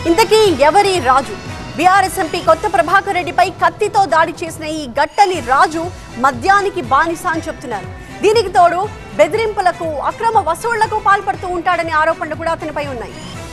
ఇంతకీ ఎవరి రాజు BRS MP కొత్త ప్రభాకర్ రెడ్డిపై కత్తితో దాడి చేసిన ఈ గట్టలి రాజు మద్యానికి బానిస అని చెప్తున్నారు దీనికి తోడు బెదిరింపులకు అక్రమ వసూళ్లకు పాల్పడుతూ ఉంటాడనే ఆరోపణలు కూడా అతనిపై ఉన్నాయి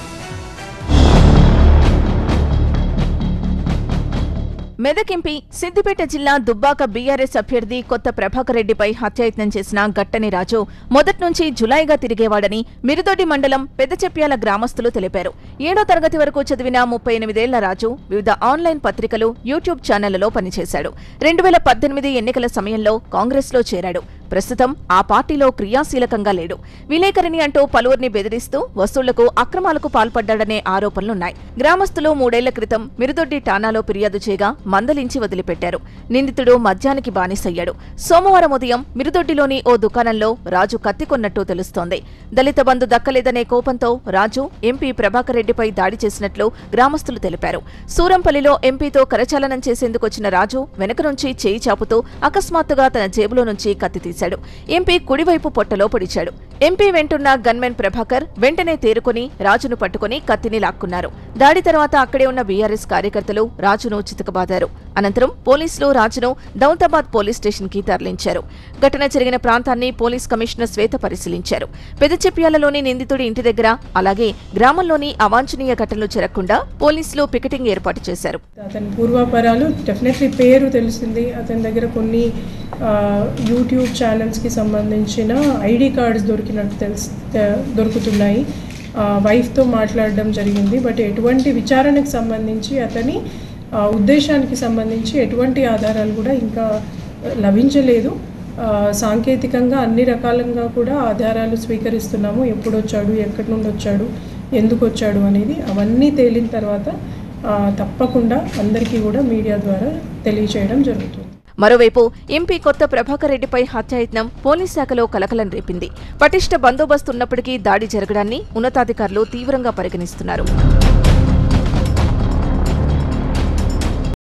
మెదక్ ఎంపీ సిద్దిపేట జిల్లా దుబ్బాక బీఆర్ఎస్ అభ్యర్థి కొత్త ప్రభాకర్ రెడ్డిపై హత్యాయత్నం చేసిన గట్టని రాజు మొదటి నుంచి జులాయిగా తిరిగేవాడని మిరుదొడ్డి మండలం పెద్దచెప్యాల గ్రామస్తులు తెలిపారు ఏడో తరగతి వరకు చదివిన ముప్పై ఎనిమిదేళ్ల రాజు వివిధ ఆన్లైన్ పత్రికలు యూట్యూబ్ ఛానళ్లలో పనిచేశాడు రెండు వేల పద్దెనిమిది ఎన్నికల సమయంలో కాంగ్రెస్లో చేరాడు ప్రస్తుతం ఆ పార్టీలో క్రియాశీలకంగా లేడు విలేకరిని అంటూ పలువురిని బెదిరిస్తూ వసూళ్లకు అక్రమాలకు పాల్పడ్డాడనే ఆరోపణలున్నాయి గ్రామస్తులు మూడేళ్ల క్రితం మిరుదొడ్డి టానాలో ఫిర్యాదు చేయగా మందలించి వదిలిపెట్టారు నిందితుడు మద్యానికి బానిసయ్యాడు సోమవారం ఉదయం మిరుదొడ్డిలోని ఓ దుకాణంలో రాజు కత్తి కొన్నట్టు తెలుస్తోంది దళిత బంధు దక్కలేదనే కోపంతో రాజు ఎంపీ ప్రభాకర్ రెడ్డిపై దాడి చేసినట్లు గ్రామస్తులు తెలిపారు సూరంపల్లిలో ఎంపీతో కరచాలనం చేసేందుకు వచ్చిన రాజు వెనక నుంచి చేయి చాపుతూ అకస్మాత్తుగా తన జేబులో నుంచి కత్తి తీశాడు ఎంపీ కుడివైపు పొట్టలో పొడిచాడు ఎంపీ వెంటున్న గన్మెన్ ప్రభాకర్ వెంటనే తేరుకుని రాజును పట్టుకుని కత్తిని లాక్కున్నారు దాడి తర్వాత అక్కడే ఉన్న బీఆర్ఎస్ కార్యకర్తలు రాజును చితకబాదారు అనంతరం పోలీసులు రాజును దౌతాబాద్ పోలీస్ స్టేషన్ కి తరలించారు ఘటన జరిగిన ప్రాంతాన్ని పోలీస్ కమిషనర్ శ్వేత పరిశీలించారు పెదచెప్యాలలోని నిందితుడి ఇంటి దగ్గర అలాగే గ్రామంలోని అవాంఛనీయ ఘటనలు జరగకుండా పోలీసులు పికెటింగ్ ఏర్పాటు చేశారు అతని పూర్వాపరాలు డెఫినెట్లీ పేరు తెలిసింది అతని దగ్గర కొన్ని ఆ, యూట్యూబ్ ఛానల్స్కి సంబంధించిన ఐడి కార్డ్స్ దొరికినట్టు తెలుసు తె- దొరుకుతున్నాయి ఆ, వైఫ్తో మాట్లాడడం జరిగింది బట్ ఎటువంటి విచారణకు సంబంధించి అతని ఆ, ఉద్దేశానికి సంబంధించి ఎటువంటి ఆధారాలు కూడా ఇంకా లభించలేదు ఆ, సాంకేతికంగా అన్ని రకాలంగా కూడా ఆధారాలు స్వీకరిస్తున్నాము ఎప్పుడు వచ్చాడు ఎక్కడి నుండి వచ్చాడు ఎందుకు వచ్చాడు అనేది అవన్నీ తేలిన తర్వాత ఆ, తప్పకుండా అందరికీ కూడా మీడియా ద్వారా తెలియచేయడం జరుగుతుంది మరోవైపు ఎంపీ కొత్త ప్రభాకర్ రెడ్డిపై హత్యాయత్నం పోలీస్ శాఖలో కలకలం రేపింది పటిష్ట బందోబస్తు ఉన్నప్పటికీ దాడి జరగడాన్ని ఉన్నతాధికారులు తీవ్రంగా పరిగణిస్తున్నారు